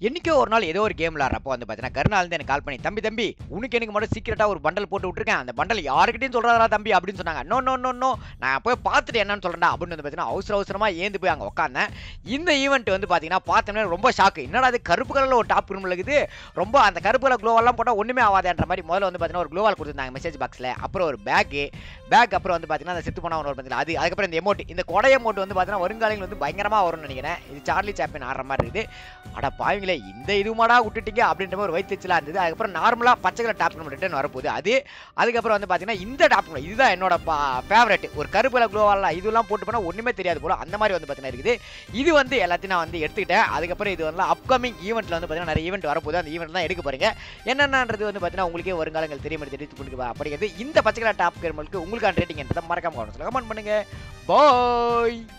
என்னைக்கோ ஒரு நாள் ஏதோ ஒரு கேம் விளாட்றப்போ வந்து பார்த்தீங்கன்னா கருணால் வந்து எனக்கு கால் பண்ணி தம்பி தம்பி உனக்கு எனக்கு மட்டும் சீக்கிரட்டா ஒரு பண்டல் போட்டு விட்டுருக்கேன் அந்த பண்டல் யாருக்கிட்டையும் சொல்றாரா தம்பி அப்படின்னு சொன்னாங்க நோ நோ நோ நோ நான் போய் பார்த்துட்டு என்னன்னு சொல்றேன் அப்படின்னு வந்து பார்த்தீங்கன்னா அவசர அவசரமா ஏந்து போய் அங்கே உட்காந்தேன் இந்த ஈவெண்ட் வந்து பார்த்தீங்கன்னா பார்த்தோம்னா ரொம்ப ஷாக்கு என்னடா அது கருப்பு கலரில் ஒரு டாப் ரூம் இருக்குது ரொம்ப அந்த கருப்பு கலர் க்ளோவெல்லாம் போட்டால் ஒன்றுமே ஆகாதுன்ற மாதிரி முதல்ல வந்து பார்த்தீங்கன்னா ஒரு க்ளோவால் கொடுத்துருந்தாங்க மெசேஜ் பாக்ஸில் அப்புறம் ஒரு பேக்கு பேக் அப்புறம் வந்து பார்த்தீங்கன்னா அந்த செத்து போனவன் ஒரு பார்த்தீங்கன்னா அது அதுக்கப்புறம் இந்த எமோட் இந்த கொடை எமோட் வந்து பார்த்தீங்கன்னா வருங்காலங்கள் வந்து பயங்கரமாக வரும்னு நினைக்கிறேன் இது சார்லி சாப்பியன் ஆடுற மாதிரி இருக்குது அட பாவங்களே இந்த இதுமாடா விட்டுட்டீங்க அப்படின்ற மாதிரி ஒரு வயிற்றுச்சலாக இருந்தது அதுக்கப்புறம் நார்மலாக பச்சை கலர் டாப் நம்ம ரிட்டர்ன் வரப்போகுது அது அதுக்கப்புறம் வந்து பார்த்தீங்கன்னா இந்த டாப் இதுதான் என்னோட ஃபேவரட் ஒரு கருப்பு கலர் க்ளோவால் இதெல்லாம் போட்டு போனால் ஒன்றுமே தெரியாது போல அந்த மாதிரி வந்து பார்த்தீங்கன்னா இருக்குது இது வந்து எல்லாத்தையும் நான் வந்து எடுத்துக்கிட்டேன் அதுக்கப்புறம் இது வந்து அப்கமிங் ஈவெண்ட்டில் வந்து பார்த்தீங்கன்னா நிறைய ஈவெண்ட் வரப்போகுது அந்த ஈவெண்ட் தான் எடுக்க போறீங்க என்னென்னன்றது வந்து பார்த்தீங்கன்னா உங்களுக்கே வருங்காலங்கள் தெரியும் தெரிவித்து கொடுக்க அப்படிங்கிறது இந்த பச்சை கலர் டாப் கேர்மலுக்கு உங்களுக்கான ரேட்டிங் என்றதை மறக்காம கமெண்ட் பண்ணுங்க பாய்